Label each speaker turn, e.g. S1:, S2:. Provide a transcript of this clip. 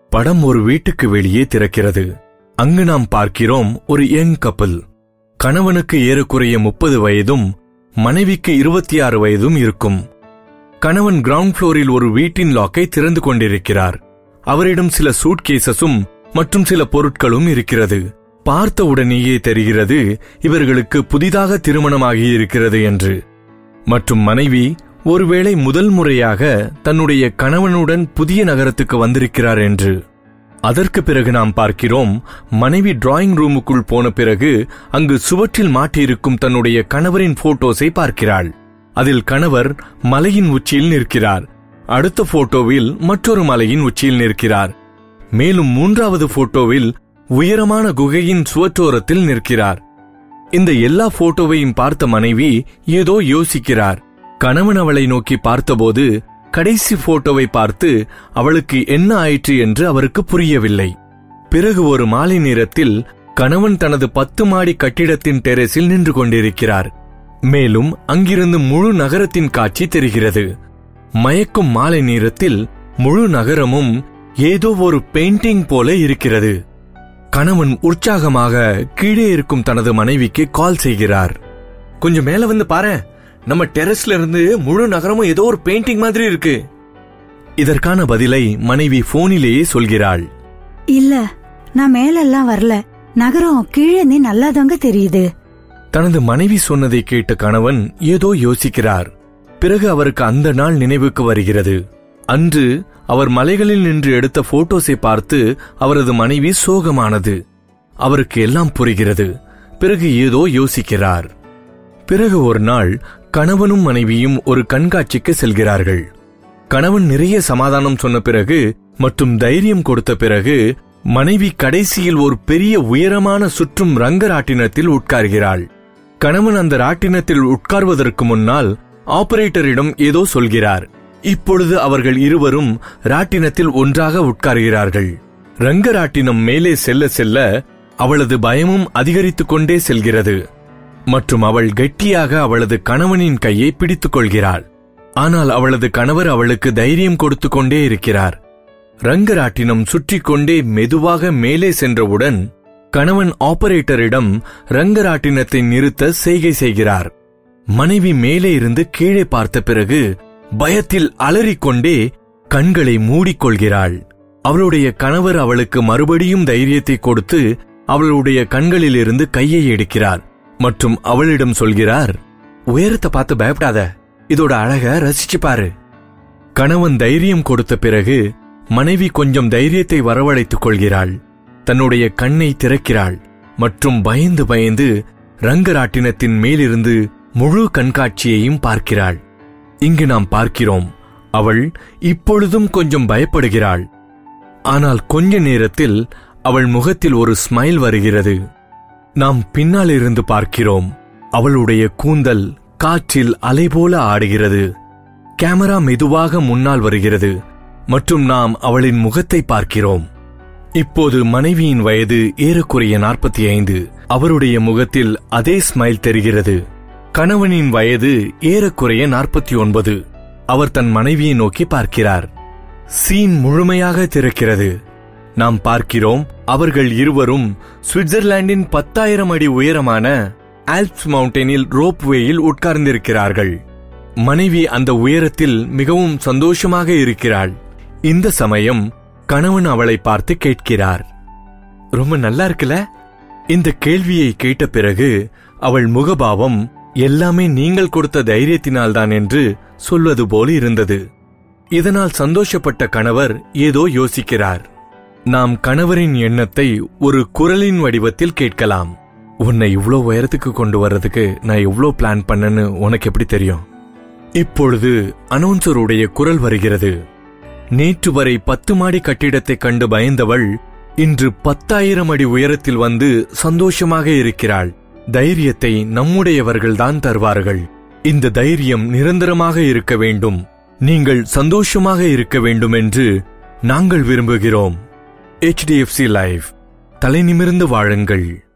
S1: படம் ஒரு வீட்டுக்கு வெளியே திறக்கிறது அங்கு நாம் பார்க்கிறோம் ஒரு யங் கப்பல் கணவனுக்கு ஏறக்குறைய முப்பது வயதும் மனைவிக்கு இருபத்தி ஆறு வயதும் இருக்கும் கணவன் கிரவுண்ட் ஃப்ளோரில் ஒரு வீட்டின் லாக்கை திறந்து கொண்டிருக்கிறார் அவரிடம் சில சூட்கேசஸும் மற்றும் சில பொருட்களும் இருக்கிறது பார்த்த உடனேயே தெரிகிறது இவர்களுக்கு புதிதாக திருமணமாகி இருக்கிறது என்று மற்றும் மனைவி ஒருவேளை முதல் முறையாக தன்னுடைய கணவனுடன் புதிய நகரத்துக்கு வந்திருக்கிறார் என்று அதற்கு பிறகு நாம் பார்க்கிறோம் மனைவி டிராயிங் ரூமுக்குள் போன பிறகு அங்கு சுவற்றில் மாட்டியிருக்கும் தன்னுடைய கணவரின் போட்டோஸை பார்க்கிறாள் அதில் கணவர் மலையின் உச்சியில் நிற்கிறார் அடுத்த போட்டோவில் மற்றொரு மலையின் உச்சியில் நிற்கிறார் மேலும் மூன்றாவது போட்டோவில் உயரமான குகையின் சுவற்றோரத்தில் நிற்கிறார் இந்த எல்லா போட்டோவையும் பார்த்த மனைவி ஏதோ யோசிக்கிறார் கணவன் அவளை நோக்கி பார்த்தபோது கடைசி போட்டோவை பார்த்து அவளுக்கு என்ன ஆயிற்று என்று அவருக்கு புரியவில்லை பிறகு ஒரு மாலை நேரத்தில் கணவன் தனது பத்து மாடி கட்டிடத்தின் டெரஸில் நின்று கொண்டிருக்கிறார் மேலும் அங்கிருந்து முழு நகரத்தின் காட்சி தெரிகிறது மயக்கும் மாலை நேரத்தில் முழு நகரமும் ஏதோ ஒரு பெயிண்டிங் போல இருக்கிறது கணவன் உற்சாகமாக கீழே இருக்கும் தனது மனைவிக்கு கால் செய்கிறார் கொஞ்சம் மேல வந்து பாரு நம்ம டெரஸ்ல இருந்து முழு நகரமும் ஏதோ ஒரு பெயிண்டிங் மாதிரி இருக்கு இதற்கான பதிலை மனைவி போனிலேயே சொல்கிறாள்
S2: இல்ல நான் மேலெல்லாம் வரல நகரம் கீழே நீ நல்லாதாங்க தெரியுது
S1: தனது மனைவி சொன்னதை கேட்ட கணவன் ஏதோ யோசிக்கிறார் பிறகு அவருக்கு அந்த நாள் நினைவுக்கு வருகிறது அன்று அவர் மலைகளில் நின்று எடுத்த போட்டோஸை பார்த்து அவரது மனைவி சோகமானது அவருக்கு எல்லாம் புரிகிறது பிறகு ஏதோ யோசிக்கிறார் பிறகு ஒரு நாள் கணவனும் மனைவியும் ஒரு கண்காட்சிக்கு செல்கிறார்கள் கணவன் நிறைய சமாதானம் சொன்ன பிறகு மற்றும் தைரியம் கொடுத்த பிறகு மனைவி கடைசியில் ஒரு பெரிய உயரமான சுற்றும் ரங்கராட்டினத்தில் உட்கார்கிறாள் கணவன் அந்த ராட்டினத்தில் உட்கார்வதற்கு முன்னால் ஆபரேட்டரிடம் ஏதோ சொல்கிறார் இப்பொழுது அவர்கள் இருவரும் ராட்டினத்தில் ஒன்றாக உட்கார்கிறார்கள் ரங்கராட்டினம் மேலே செல்ல செல்ல அவளது பயமும் அதிகரித்துக் கொண்டே செல்கிறது மற்றும் அவள் கெட்டியாக அவளது கணவனின் கையை பிடித்துக் கொள்கிறாள் ஆனால் அவளது கணவர் அவளுக்கு தைரியம் கொடுத்து கொண்டே இருக்கிறார் ரங்கராட்டினம் சுற்றிக் கொண்டே மெதுவாக மேலே சென்றவுடன் கணவன் ஆபரேட்டரிடம் ரங்கராட்டினத்தை நிறுத்த செய்கை செய்கிறார் மனைவி மேலே இருந்து கீழே பார்த்த பிறகு பயத்தில் அலறிக்கொண்டே கண்களை மூடிக்கொள்கிறாள் அவளுடைய கணவர் அவளுக்கு மறுபடியும் தைரியத்தை கொடுத்து அவளுடைய கண்களிலிருந்து கையை எடுக்கிறார் மற்றும் அவளிடம் சொல்கிறார் உயரத்தை பார்த்து பயப்படாத இதோட அழக ரசிச்சு பாரு கணவன் தைரியம் கொடுத்த பிறகு மனைவி கொஞ்சம் தைரியத்தை வரவழைத்துக் கொள்கிறாள் தன்னுடைய கண்ணை திறக்கிறாள் மற்றும் பயந்து பயந்து ரங்கராட்டினத்தின் மேலிருந்து முழு கண்காட்சியையும் பார்க்கிறாள் இங்கு நாம் பார்க்கிறோம் அவள் இப்பொழுதும் கொஞ்சம் பயப்படுகிறாள் ஆனால் கொஞ்ச நேரத்தில் அவள் முகத்தில் ஒரு ஸ்மைல் வருகிறது நாம் பின்னால் இருந்து பார்க்கிறோம் அவளுடைய கூந்தல் காற்றில் அலை போல ஆடுகிறது கேமரா மெதுவாக முன்னால் வருகிறது மற்றும் நாம் அவளின் முகத்தை பார்க்கிறோம் இப்போது மனைவியின் வயது ஏறக்குறைய நாற்பத்தி ஐந்து அவருடைய முகத்தில் அதே ஸ்மைல் தெரிகிறது கணவனின் வயது ஏறக்குறைய நாற்பத்தி ஒன்பது அவர் தன் மனைவியை நோக்கி பார்க்கிறார் சீன் முழுமையாக திறக்கிறது நாம் பார்க்கிறோம் அவர்கள் இருவரும் சுவிட்சர்லாந்தின் பத்தாயிரம் அடி உயரமான ஆல்ப்ஸ் மவுண்டனில் ரோப்வேயில் உட்கார்ந்திருக்கிறார்கள் மனைவி அந்த உயரத்தில் மிகவும் சந்தோஷமாக இருக்கிறாள் இந்த சமயம் கணவன் அவளை பார்த்து கேட்கிறார் ரொம்ப நல்லா இருக்குல்ல இந்த கேள்வியை கேட்ட பிறகு அவள் முகபாவம் எல்லாமே நீங்கள் கொடுத்த தைரியத்தினால்தான் என்று சொல்வது போல் இருந்தது இதனால் சந்தோஷப்பட்ட கணவர் ஏதோ யோசிக்கிறார் நாம் கணவரின் எண்ணத்தை ஒரு குரலின் வடிவத்தில் கேட்கலாம் உன்னை இவ்ளோ உயரத்துக்கு கொண்டு வர்றதுக்கு நான் இவ்ளோ பிளான் பண்ணேன்னு உனக்கு எப்படி தெரியும் இப்பொழுது அனௌன்சருடைய குரல் வருகிறது நேற்று வரை பத்து மாடி கட்டிடத்தை கண்டு பயந்தவள் இன்று பத்தாயிரம் அடி உயரத்தில் வந்து சந்தோஷமாக இருக்கிறாள் தைரியத்தை நம்முடையவர்கள்தான் தருவார்கள் இந்த தைரியம் நிரந்தரமாக இருக்க வேண்டும் நீங்கள் சந்தோஷமாக இருக்க வேண்டும் என்று நாங்கள் விரும்புகிறோம் HDFC லைவ் தலை நிமிர்ந்து வாழுங்கள்